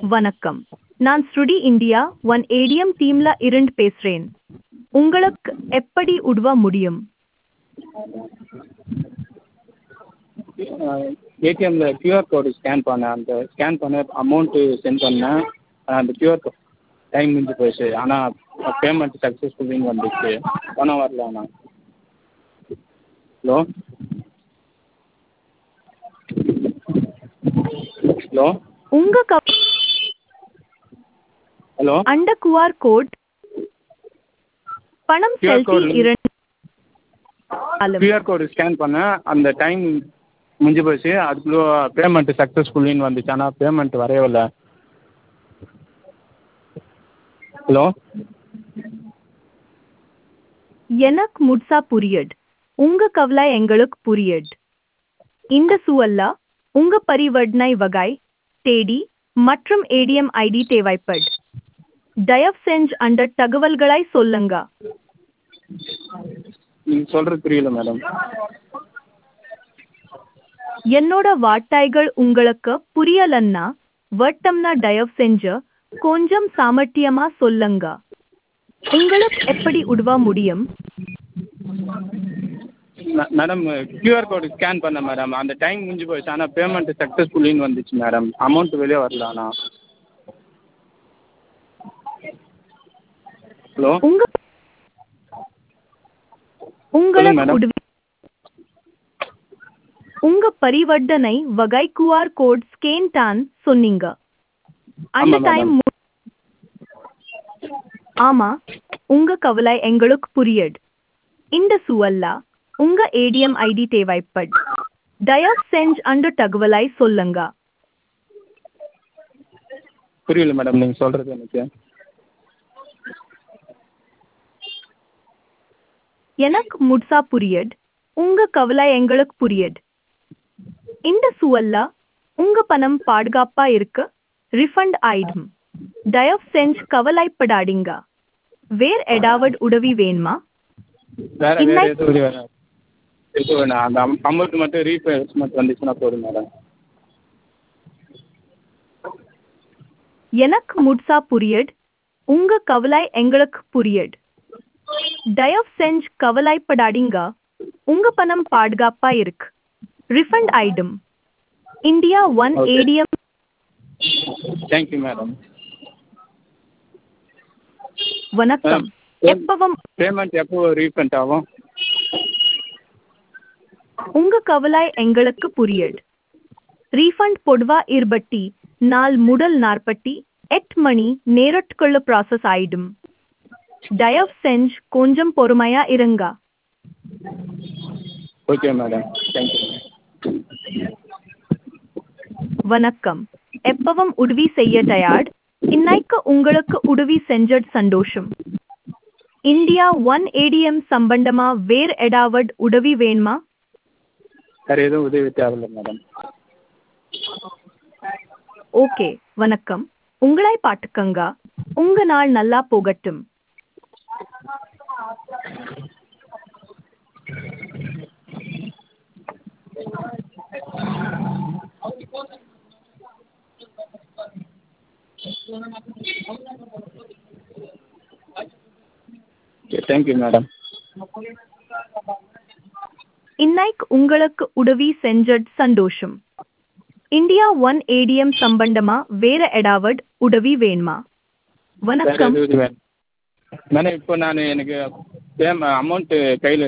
வணக்கம் நான் ஸ்ருடி இந்தியா ஒன் ஏடிஎம் டீம்ல இருந்து பேசுறேன் உங்களுக்கு எப்படி உதவ முடியும் ஏடிஎம்மில் கியூஆர் கோடு ஸ்கேன் பண்ணேன் அந்த ஸ்கேன் பண்ண அமௌண்ட்டு சென்ட் பண்ணேன் ஆனால் அந்த கியூஆர் கோட் டைம் முடிஞ்சு போயிடுச்சு ஆனால் பேமெண்ட் சக்ஸஸ்ஃபுல்லின்னு வந்துச்சு பணம் வரல ஆனால் ஹலோ ஹலோ உங்க கப் ஹலோ அந்த QR கோட் பணம் QR செலுத்தி code- இரண்டு நாளும். கியூஆர் கோடு ஸ்கேன் பண்ணேன் அந்த டைம் முடிஞ்சு போச்சு அதுக்குள்ளே பேமெண்ட் சக்ஸஸ்ஃபுல்லின்னு வந்துச்சு ஆனால் பேமெண்ட் வரவே இல்லை ஹலோ எனக்கு முட்சா புரியட் உங்க கவலை எங்களுக்கு புரியட் இந்த சூழல்ல உங்க பரிவர்த்தனை வகை தேதி மற்றும் ஏடிஎம் ஐடி தேவைப்பட் தயவு செஞ்சு அந்த தகவல்களை சொல்லுங்க நீங்கள் சொல்கிறது புரியல மேடம் என்னோட வார்த்தைகள் உங்களுக்கு புரியலன்னா வட்டம்னா தயவு செஞ்சு கொஞ்சம் சாமர்த்தியமா சொல்லுங்க உங்களுக்கு எப்படி உதவ முடியும் ம- மேடம் கியூஆர் கோடு ஸ்கேன் பண்ணேன் மேடம் அந்த டைம் முடிஞ்சு போயிடுச்சு ஆனால் பேமெண்ட் சக்ஸஸ்ஃபுல்லின்னு வந்துச்சு மேடம் அமௌண்ட் வெளியே வரல ஆனால் ஹலோ உங்க உங்களுக்கு madam. உதவி உங்க பரிவர்த்தனை வகை QR கோட் ஸ்கேன் தான் சொன்னீங்க அந்த ஆமா, டைம் madam. ஆமா உங்க கவலை எங்களுக்கு புரியட் இந்த சூழல்ல உங்க ஏடிஎம் ஐடி தேவைப்பட் தயவு செஞ்சு அந்த தகவலை சொல்லுங்க புரியல மேடம் நீங்கள் சொல்கிறது எனக்கு எனக்கு முட்சா புரியட் உங்க கவலை எங்களுக்கு புரியட் இந்த சூழல்ல உங்க பணம் பாதுகாப்பா இருக்கு ரிஃபண்ட் ஆயிடும் தயவு செஞ்சு கவலைப்படாதீங்க வேற ஏதாவது உதவி வேணுமா வேற வேற இன்னைக்கு- எதுவும் உதவி வேணாம் எதுவும் வேணாம் அந்த அமௌண்ட் மட்டும் ரீஃபேஸ்மெண்ட் வந்துச்சுன்னா போதும் மேடம் எனக்கு முட்சா புரியட் உங்க கவலை எங்களுக்கு புரியட் தயவு செஞ்சு கவலைப்படாதீங்க உங்க பணம் பாதுகாப்பா இருக்கு ரிஃபண்ட் ஆயிடும் India one Okay. A T M thank you madam வணக்கம் Madam, எப்பவும் பேமெண்ட் எப்போ ரீஃபண்ட் ஆகும் உங்க கவலை எங்களுக்கு புரியட் ரீஃபண்ட் பொதுவா இருபட்டி நாள் முதல் நாற்பத்தி எட்டு மணி நேரத்துக்குள்ள ப்ராசஸ் ஆயிடும் தயவு செஞ்சு கொஞ்சம் பொறுமையா இருங்க ஓகே மேடம் தேங்க்யூ வணக்கம் எப்பவும் உதவி செய்ய தயார் இன்னைக்கு உங்களுக்கு உதவி செஞ்சது சந்தோஷம் இந்தியா ஒன் ஏடிஎம் சம்பந்தமா வேற ஏதாவது உதவி வேணுமா வேறு எதுவும் உதவி தேவையில்லை மேடம் ஓகே வணக்கம் உங்களை பாட்டுக்கங்க உங்க நாள் நல்லா போகட்டும் ஓகே தேங்க்யூ மேடம் இன்னைக்கு உங்களுக்கு உதவி செஞ்சது சந்தோஷம் இந்தியா ஒன் ஏடிஎம் சம்பந்தமா வேற ஏதாவது உதவி வேணுமா வேறு வணக்கம் எதுவும் உதவி வேணும் மேடம் இப்போ நான் எனக்கு பேம அமௌண்ட்டு கையில்